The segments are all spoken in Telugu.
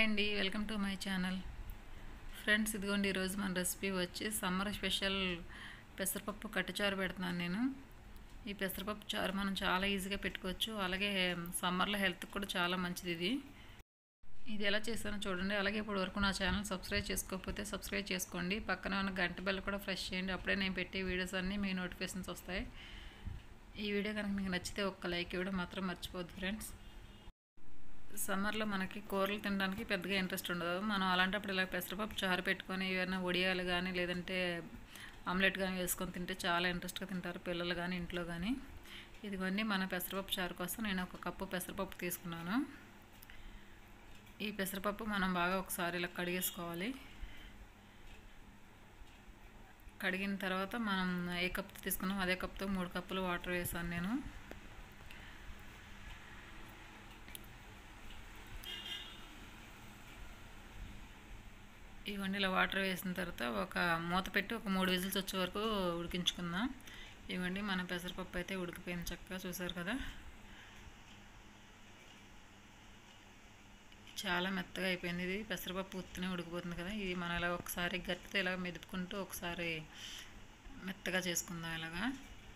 అండి welcome to my channel friends ఇదిగోండి ఈరోజు మన రెసిపీ వచ్చి సమ్మర్ స్పెషల్ పెసరపప్పు కట్టుచారు పెడుతున్నాను నేను ఈ పెసరపప్పు చారు మనం చాలా ఈజీగా పెట్టుకోవచ్చు అలాగే సమ్మర్లో హెల్త్కి కూడా చాలా మంచిది ఇది ఇది ఎలా చేస్తానో చూడండి అలాగే ఇప్పుడు వరకు నా ఛానల్ సబ్స్క్రైబ్ చేసుకోకపోతే సబ్స్క్రైబ్ చేసుకోండి పక్కన ఉన్న గంట బెల్ కూడా ఫ్రెష్ చేయండి అప్పుడే నేను పెట్టే వీడియోస్ అన్నీ మీ నోటిఫికేషన్స్ వస్తాయి ఈ వీడియో కనుక మీకు నచ్చితే ఒక్క లైక్ ఇవ్వడం మాత్రం మర్చిపోద్దు ఫ్రెండ్స్ సమ్మర్లో మనకి కూరలు తినడానికి పెద్దగా ఇంట్రెస్ట్ ఉండదు మనం అలాంటప్పుడు ఇలా పెసరపప్పు చారు పెట్టుకొని ఏమైనా వడియాలు కానీ లేదంటే ఆమ్లెట్ కానీ వేసుకొని తింటే చాలా ఇంట్రెస్ట్గా తింటారు పిల్లలు కానీ ఇంట్లో కానీ ఇదిగోండి మన పెసరపప్పు చారు కోసం నేను ఒక కప్పు పెసరపప్పు తీసుకున్నాను ఈ పెసరపప్పు మనం బాగా ఒకసారి ఇలా కడిగేసుకోవాలి కడిగిన తర్వాత మనం ఏ కప్తో తీసుకున్నాం అదే కప్తో మూడు కప్పులు వాటర్ వేసాను నేను ఇవన్నీ ఇలా వాటర్ వేసిన తర్వాత ఒక మూత పెట్టి ఒక మూడు విజిల్స్ వచ్చే వరకు ఉడికించుకుందాం ఇవ్వండి మన పెసరపప్పు అయితే ఉడికిపోయింది చక్కగా చూసారు కదా చాలా మెత్తగా అయిపోయింది ఇది పెసరపప్పు ఉత్తినే ఉడికిపోతుంది కదా ఇది మనం ఇలా ఒకసారి గట్టితో ఇలా మెదుపుకుంటూ ఒకసారి మెత్తగా చేసుకుందాం ఇలాగా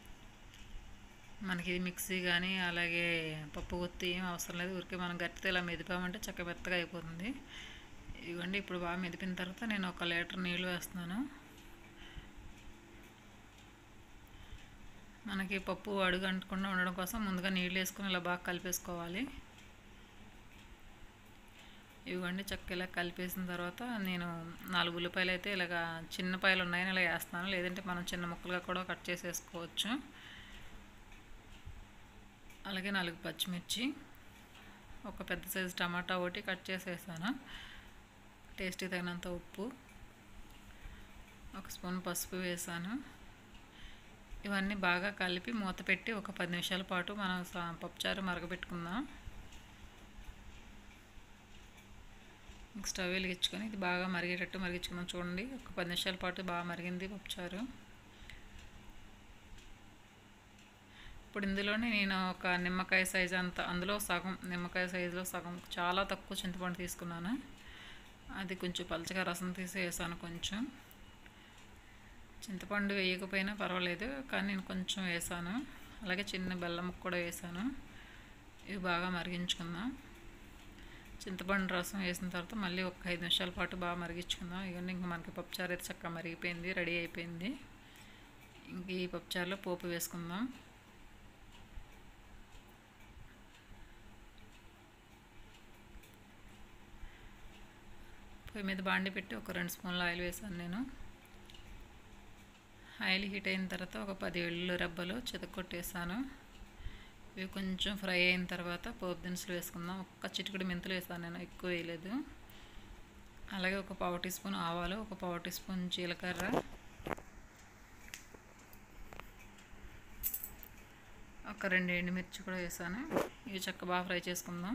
మనకి ఇది మిక్సీ కానీ అలాగే పప్పు గుత్తి ఏం అవసరం లేదు ఊరికే మనం గట్టితో ఇలా మెదిపామంటే చక్క మెత్తగా అయిపోతుంది ఇవ్వండి ఇప్పుడు బాగా మెదిపిన తర్వాత నేను ఒక లీటర్ నీళ్ళు వేస్తున్నాను మనకి పప్పు అడుగు అంటకుండా ఉండడం కోసం ముందుగా నీళ్ళు వేసుకొని ఇలా బాగా కలిపేసుకోవాలి ఇవ్వండి చక్క ఇలా కలిపేసిన తర్వాత నేను నాలుగు ఉల్లిపాయలు అయితే ఇలాగ చిన్న పాయలు ఉన్నాయని ఇలా వేస్తాను లేదంటే మనం చిన్న ముక్కలుగా కూడా కట్ చేసేసుకోవచ్చు అలాగే నాలుగు పచ్చిమిర్చి ఒక పెద్ద సైజు టమాటా ఒకటి కట్ చేసేసాను టేస్టీ తగినంత ఉప్పు ఒక స్పూన్ పసుపు వేసాను ఇవన్నీ బాగా కలిపి మూత పెట్టి ఒక పది నిమిషాల పాటు మనం పప్పుచారు మరగబెట్టుకుందాం స్టవ్ వెలిగించుకొని ఇది బాగా మరిగేటట్టు మరిగించుకుందాం చూడండి ఒక పది నిమిషాల పాటు బాగా మరిగింది పప్పుచారు ఇప్పుడు ఇందులోనే నేను ఒక నిమ్మకాయ సైజు అంత అందులో సగం నిమ్మకాయ సైజులో సగం చాలా తక్కువ చింతపండు తీసుకున్నాను అది కొంచెం పలచగా రసం తీసి వేసాను కొంచెం చింతపండు వేయకపోయినా పర్వాలేదు కానీ నేను కొంచెం వేసాను అలాగే చిన్న బెల్లం కూడా వేసాను ఇవి బాగా మరిగించుకుందాం చింతపండు రసం వేసిన తర్వాత మళ్ళీ ఒక ఐదు నిమిషాల పాటు బాగా మరిగించుకుందాం ఇవన్నీ ఇంకా మనకి పప్పుచారు అయితే చక్కగా మరిగిపోయింది రెడీ అయిపోయింది ఇంక ఈ పప్పుచారులో పోపు వేసుకుందాం పొయ్యి మీద బాండి పెట్టి ఒక రెండు స్పూన్లు ఆయిల్ వేసాను నేను ఆయిల్ హీట్ అయిన తర్వాత ఒక పది వెల్లుల్లి రబ్బలు చితకొట్టేసాను ఇవి కొంచెం ఫ్రై అయిన తర్వాత పోపు దినుసులు వేసుకుందాం ఒక్క చిటికడి మెంతులు వేసాను నేను ఎక్కువ వేయలేదు అలాగే ఒక పావు టీ స్పూన్ ఆవాలు ఒక పావు టీ స్పూన్ జీలకర్ర ఒక రెండు ఎండుమిర్చి కూడా వేసాను ఇవి చక్క బాగా ఫ్రై చేసుకుందాం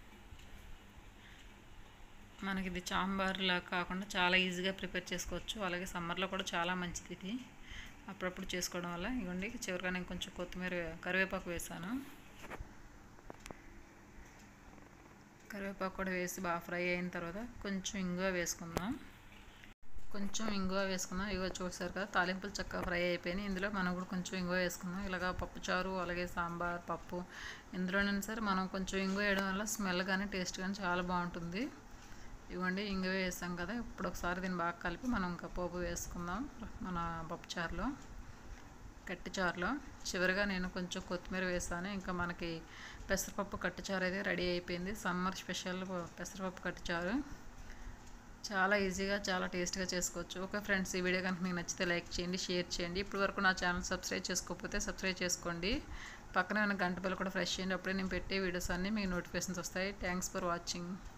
మనకి ఇది సాంబార్లా కాకుండా చాలా ఈజీగా ప్రిపేర్ చేసుకోవచ్చు అలాగే సమ్మర్లో కూడా చాలా మంచిది ఇది అప్పుడప్పుడు చేసుకోవడం వల్ల ఇవ్వండి చివరిగా నేను కొంచెం కొత్తిమీర కరివేపాకు వేసాను కరివేపాకు కూడా వేసి బాగా ఫ్రై అయిన తర్వాత కొంచెం ఇంగువ వేసుకుందాం కొంచెం ఇంగువ వేసుకుందాం ఇగో చూసారు కదా తాలింపులు చక్కగా ఫ్రై అయిపోయినాయి ఇందులో మనం కూడా కొంచెం ఇంగువ వేసుకుందాం ఇలాగ పప్పుచారు అలాగే సాంబార్ పప్పు ఇందులోనైనా సరే మనం కొంచెం ఇంగువ వేయడం వల్ల స్మెల్ కానీ టేస్ట్ కానీ చాలా బాగుంటుంది ఇవ్వండి ఇంగువ వేసాం కదా ఇప్పుడు ఒకసారి దీన్ని బాగా కలిపి మనం ఇంకా పోపు వేసుకుందాం మన పప్పుచారులో కట్టి చారులో చివరిగా నేను కొంచెం కొత్తిమీర వేసాను ఇంకా మనకి పెసరపప్పు కట్టిచారు అయితే రెడీ అయిపోయింది సమ్మర్ స్పెషల్ పెసరపప్పు కట్టిచారు చాలా ఈజీగా చాలా టేస్ట్గా చేసుకోవచ్చు ఓకే ఫ్రెండ్స్ ఈ వీడియో కనుక మీకు నచ్చితే లైక్ చేయండి షేర్ చేయండి ఇప్పటి వరకు నా ఛానల్ సబ్స్క్రైబ్ చేసుకోకపోతే సబ్స్క్రైబ్ చేసుకోండి పక్కన ఉన్న గంట బిల్ల కూడా ఫ్రెష్ చేయండి అప్పుడే నేను పెట్టే వీడియోస్ అన్నీ మీకు నోటిఫికేషన్స్ వస్తాయి థ్యాంక్స్ ఫర్ వాచింగ్